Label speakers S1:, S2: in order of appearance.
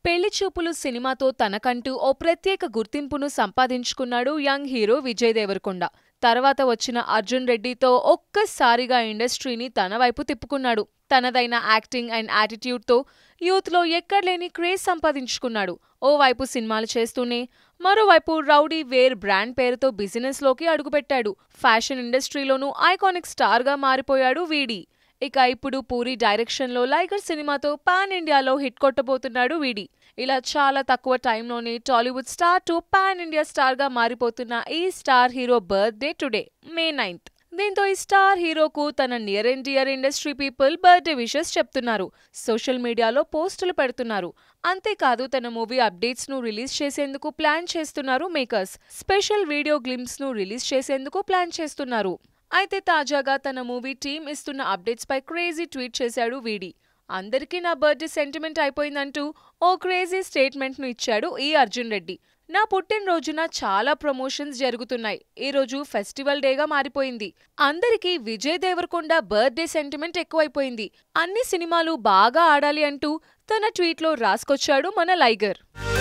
S1: పెళ్లి చూపులు సినిమాతో తనకంటూ ఓ ప్రత్యేక గుర్తింపును సంపాదించుకున్నాడు యంగ్ హీరో విజయ్ దేవరకొండ తర్వాత వచ్చిన అర్జున్ రెడ్డితో ఒక్కసారిగా ఇండస్ట్రీని తన వైపు తిప్పుకున్నాడు తనదైన యాక్టింగ్ అండ్ యాటిట్యూడ్తో యూత్లో ఎక్కడలేని క్రేజ్ సంపాదించుకున్నాడు ఓవైపు సినిమాలు చేస్తూనే మరోవైపు రౌడీ వేర్ బ్రాండ్ పేరుతో బిజినెస్లోకి అడుగుపెట్టాడు ఫ్యాషన్ ఇండస్ట్రీలోనూ ఐకానిక్ స్టార్గా మారిపోయాడు వీడి ఇక ఇప్పుడు పూరి డైరెక్షన్లో లైగర్ సినిమాతో పాన్ ఇండియాలో హిట్ కొట్టబోతున్నాడు వీడి ఇలా చాలా తక్కువ టైంలోనే Tollywood star to pan India స్టార్గా మారిపోతున్న ఈ star hero birthday today May ninth దీంతో ఈ స్టార్ హీరోకు తన near and dear industry people birthday wishes చెప్తున్నారు సోషల్ మీడియాలో పోస్టులు పెడుతున్నారు అంతేకాదు తన మూవీ అప్డేట్స్ ను రిలీజ్ చేసేందుకు ప్లాన్ చేస్తున్నారు మేకర్స్ స్పెషల్ వీడియో గ్లిమ్స్ ను రిలీజ్ చేసేందుకు ప్లాన్ చేస్తున్నారు అయితే తాజాగా తన మూవీ టీం ఇస్తున్న అప్డేట్స్ పై క్రేజీ ట్వీట్ చేశాడు వీడి అందరికీ నా బర్త్డే సెంటిమెంట్ అయిపోయిందంటూ ఓ క్రేజీ స్టేట్మెంట్ ను ఇచ్చాడు ఈ అర్జున్ రెడ్డి నా పుట్టినరోజున చాలా ప్రమోషన్స్ జరుగుతున్నాయి ఈ రోజు ఫెస్టివల్ డేగా మారిపోయింది అందరికీ విజయ్ దేవరకొండ బర్త్డే సెంటిమెంట్ ఎక్కువైపోయింది అన్ని సినిమాలు బాగా ఆడాలి అంటూ తన ట్వీట్లో రాసుకొచ్చాడు మన లైగర్